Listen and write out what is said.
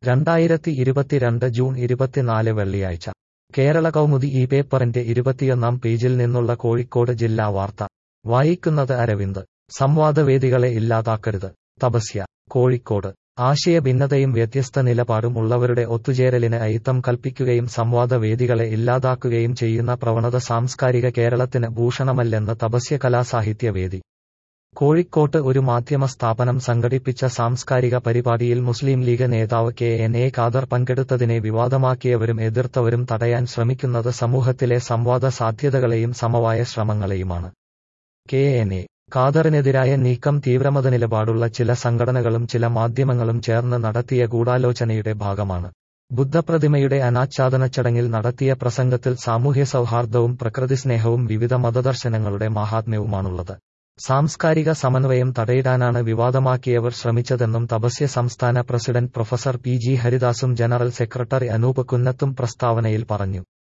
രണ്ടായിരത്തി ഇരുപത്തിരണ്ട് ജൂൺ ഇരുപത്തിനാല് വെള്ളിയാഴ്ച കേരള കൗമുദി ഈ പേപ്പറിന്റെ ഇരുപത്തിയൊന്നാം പേജിൽ നിന്നുള്ള കോഴിക്കോട് ജില്ലാ വാർത്ത വായിക്കുന്നത് അരവിന്ദ് സംവാദവേദികളെ ഇല്ലാതാക്കരുത് തപസ്യ കോഴിക്കോട് ആശയ ഭിന്നതയും വ്യത്യസ്ത നിലപാടും ഉള്ളവരുടെ ഒത്തുചേരലിന് അയിത്തം കൽപ്പിക്കുകയും സംവാദ വേദികളെ ഇല്ലാതാക്കുകയും ചെയ്യുന്ന പ്രവണത സാംസ്കാരിക കേരളത്തിന് ഭൂഷണമല്ലെന്ന് തപസ്യ കലാസാഹിത്യ വേദി കോഴിക്കോട്ട് ഒരു മാധ്യമ സ്ഥാപനം സംഘടിപ്പിച്ച സാംസ്കാരിക പരിപാടിയിൽ മുസ്ലിം ലീഗ് നേതാവ് കെ എൻ എ ഖാദർ പങ്കെടുത്തതിനെ വിവാദമാക്കിയവരും എതിർത്തവരും തടയാൻ ശ്രമിക്കുന്നത് സമൂഹത്തിലെ സംവാദ സാധ്യതകളെയും സമവായ ശ്രമങ്ങളെയുമാണ് കെ എൻ എ ഖാദറിനെതിരായ നീക്കം തീവ്രമത നിലപാടുള്ള ചില സംഘടനകളും ചില മാധ്യമങ്ങളും ചേർന്ന് നടത്തിയ ഗൂഢാലോചനയുടെ ഭാഗമാണ് ബുദ്ധപ്രതിമയുടെ അനാച്ഛാദന ചടങ്ങിൽ നടത്തിയ പ്രസംഗത്തിൽ സാമൂഹ്യ സൗഹാർദ്ദവും പ്രകൃതിസ്നേഹവും വിവിധ മതദർശനങ്ങളുടെ മാഹാത്മ്യവുമാണുള്ളത് സാംസ്കാരിക സമന്വയം തടയിടാനാണ് വിവാദമാക്കിയവർ ശ്രമിച്ചതെന്നും തപസ്യ സംസ്ഥാന പ്രസിഡന്റ് പ്രൊഫസർ പി ജി ഹരിദാസും ജനറൽ സെക്രട്ടറി അനൂപ് കുന്നത്തും പ്രസ്താവനയിൽ പറഞ്ഞു